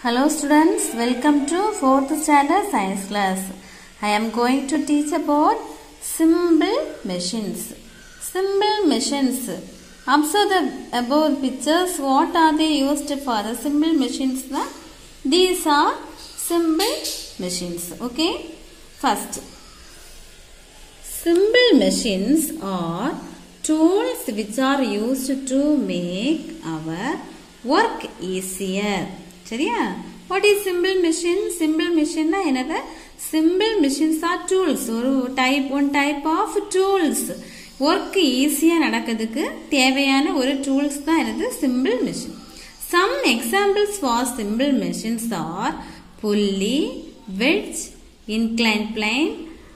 Hello students, welcome to 4th standard science class. I am going to teach about simple machines. Simple machines. Observe the above pictures. What are they used for? The simple machines. na? These are simple machines. Okay. First, simple machines are tools which are used to make our work easier. சரியா what is simple machine simple மிஷின்னா என்னது simple machines are tools ஒரு type one type of tools work ஈஸியாக நடக்கிறதுக்கு தேவையான ஒரு tools தான் என்னது simple machine some examples for simple machines are pulley wedge incline plane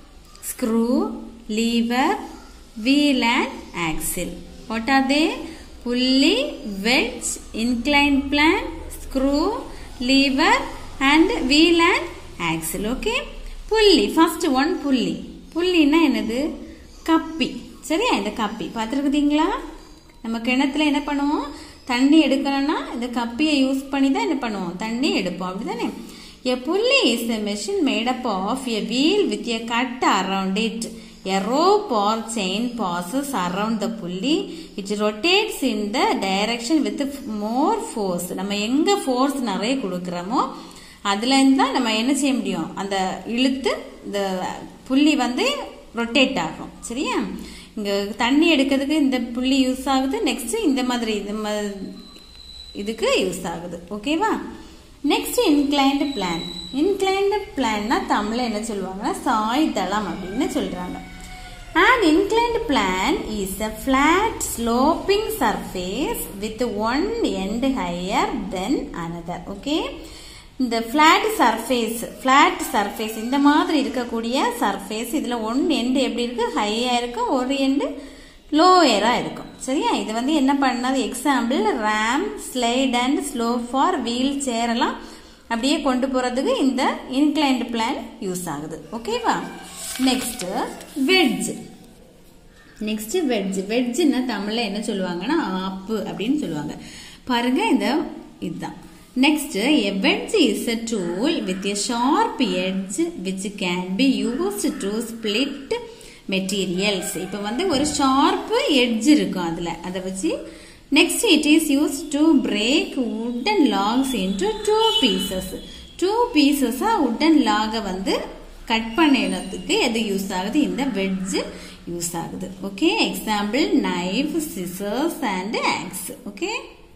screw, lever, wheel and axle. What are they? Pulley, wedge, inclined plane, screw, lever and wheel and axle. Okay? Pulley first one pulley புள்ளின்னா என்னது கப்பி சரியா இந்த கப்பி பார்த்துருக்குதீங்களா நம்ம கிணத்துல என்ன பண்ணுவோம் தண்ணி எடுக்கணும்னா இந்த கப்பியை யூஸ் பண்ணி தான் என்ன பண்ணுவோம் தண்ணி எடுப்போம் அப்படிதானே A pulley is a machine made up of a wheel with a cut around it. A rope or chain passes around the pulley. It rotates in the direction with more force. நம்ம எங்க force நிறைய கொடுக்குறோமோ அதுல இருந்து தான் நம்ம என்ன செய்ய முடியும் அந்த இழுத்து இந்த புள்ளி வந்து ரொட்டேட் ஆகும் சரியா இங்க தண்ணி எடுக்கிறதுக்கு இந்த புள்ளி யூஸ் ஆகுது நெக்ஸ்ட் இந்த மாதிரி இந்த மா- இதுக்கு யூஸ் ஆகுது ஓகேவா நெக்ஸ்ட் இன்க்ளைன்டு பிளான் இன்க்ளைன்டு பிளான்னா தமிழ்ல என்ன சொல்லுவாங்கன்னா சாய்தளம் அப்படின்னு சொல்றாங்க An inclined plane is a flat sloping surface with one end higher than another. Okay? இந்த flat surface flat surface இந்த மாதிரி இருக்கக்கூடிய surface இதுல ஒன் எண்டு எப்படி இருக்கு ஹையா இருக்கும் ஒரு எண்டு லோயரா இருக்கும் சரியா இது வந்து என்ன பண்ணது example ramp slide and slope for wheel chair எல்லாம் அப்படியே கொண்டு போறதுக்கு இந்த இன்க்ளைன்டு பிளான் யூஸ் ஆகுது ஓகேவா நெக்ஸ்ட் வெட்ஜ் நெக்ஸ்ட் வெட்ஜ் வெட்ஜ்னா தமிழ்ல என்ன சொல்லுவாங்கன்னா ஆப்பு அப்படின்னு சொல்லுவாங்க பாருங்க இந்த இதுதான் next a wedge is a tool with a sharp edge which can be used to split materials இப்போ வந்து ஒரு ஷார்ப் எட்ஜ் இருக்கும் அதில் அதை வச்சு next it is use to break wooden logs into two pieces two பீசஸாக wooden லாகை வந்து கட் பண்ணினதுக்கு எது யூஸ் ஆகுது இந்த வெட்ஜ் யூஸ் ஆகுது okay example knife scissors and axe okay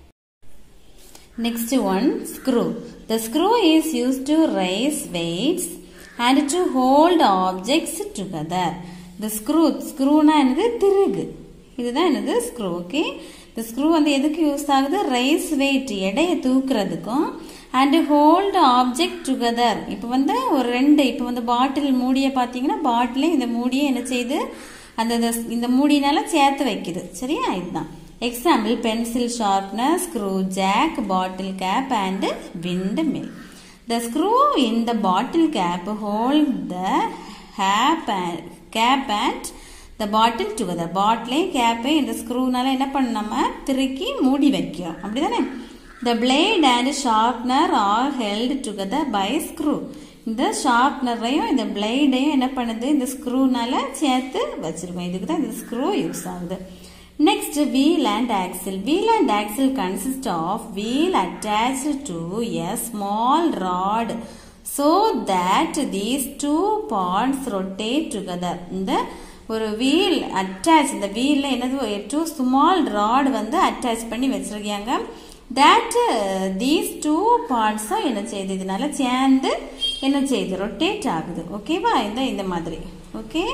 Next one, screw. The screw is used to raise weights and to hold objects together. The screw, screwனா என்னது திருகு இதுதான் என்னது ஸ்க்ரூ ஓகே இந்த ஸ்க்ரூ வந்து எதுக்கு யூஸ் ஆகுது ரைஸ் வெயிட் எடையை தூக்குறதுக்கும் அண்ட் ஹோல்ட் ஆப்ஜெக்ட் டுகெதர் இப்போ வந்து ஒரு ரெண்டு இப்போ வந்து பாட்டில் மூடியை பார்த்தீங்கன்னா பாட்டிலே இந்த மூடியை என்ன செய்யுது அந்த இந்த- இந்த மூடினால சேர்த்து வைக்குது சரியா இதுதான் example pencil sharpener screw jack bottle cap and windmill The screw in the bottle cap hold the cap and, cap and the bottle together. பாட்டிலையும் கேப்பையும் இந்த ஸ்க்ரூனால என்ன பண்ண நம்ம திருக்கி மூடி வைக்கிறோம் அப்படிதானே The blade and sharpener are held together by screw. இந்த ஷார்ப்னரையும் இந்த பிளேடையும் என்ன பண்ணுது இந்த ஸ்க்ரூனால சேர்த்து வச்சிருக்கோம் இதுக்கு தான் இந்த ஸ்க்ரூ யூஸ் ஆகுது Next, wheel and axle. Wheel and axle consist of wheel attached to a small rod so that these two parts rotate together. இந்த ஒரு வீல் அட்டாச் இந்த வீல்ல என்னது டூ ஸ்மால் ராட் வந்து அட்டாச் பண்ணி வச்சிருக்காங்க தட் தீஸ் டூ பார்ட்ஸும் என்ன செய்யுது இதனால சேர்ந்து என்ன செய்யுது ரொட்டேட் ஆகுது ஓகேவா இந்த இந்த மாதிரி okay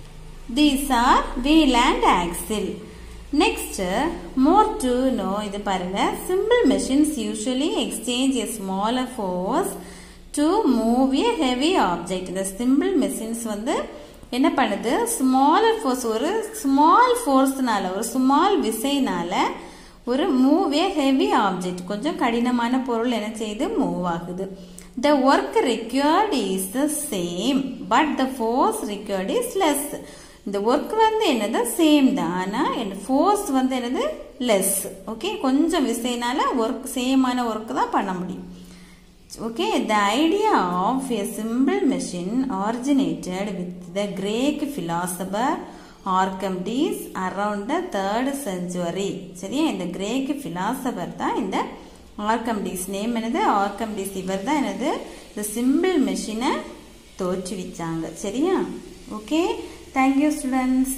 these are wheel and axle next more to know இது பாருங்க simple machines usually exchange a smaller force to move a heavy object இந்த சிம்பிள் மெஷின்ஸ் வந்து என்ன பண்ணுது ஸ்மாலர் ஃபோர்ஸ் ஒரு ஸ்மால் ஃபோர்ஸ்னால ஒரு ஸ்மால் விசைனால ஒரு மூவ் ஏ ஹெவி ஆப்ஜெக்ட் கொஞ்சம் கடினமான பொருள் என்ன செய்யுது மூவ் ஆகுது the work required is the same but the force required is less இந்த ஒர்க் வந்து என்னது சேம் தான் ஆனால் என் ஃபோர்ஸ் வந்து என்னது லெஸ் ஓகே கொஞ்சம் விசைனால ஒர்க் சேமான ஒர்க் தான் பண்ண முடியும் Okay, the idea of a simple machine originated with the Greek philosopher Archimedes around the third century. சரியா இந்த கிரேக் பிலாசபர் தான் இந்த ஆர்கம்டிஸ் நேம் என்னது ஆர்கம்டிஸ் இவர் தான் என்னது இந்த சிம்பிள் மெஷினை தோற்றுவிச்சாங்க சரியா okay thank you students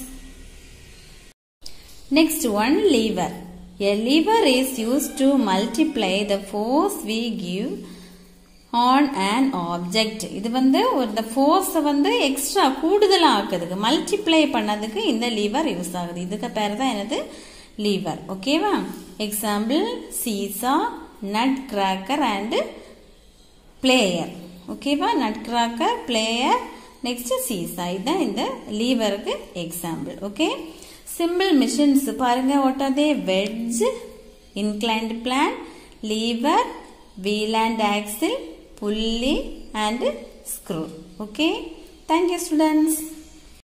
Next one lever. A lever is used to multiply the force we give on an object. இது வந்து இந்த ஃபோர்ஸை வந்து எக்ஸ்ட்ரா கூடுதலாக ஆக்குறதுக்கு மல்டிப்ளை பண்ணதுக்கு இந்த லீவர் யூஸ் ஆகுது இதுக்கு பேர் தான் என்னது லீவர் ஓகேவா example seesaw nutcracker and plier ஓகேவா nutcracker plier next seesaw இதுதான் இந்த லீவருக்கு எக்ஸாம்பிள் ஓகே சிம்பிள் மிஷின்ஸ் பாருங்க what are they wedge inclined plane lever wheel and axle pulley and screw okay thank you students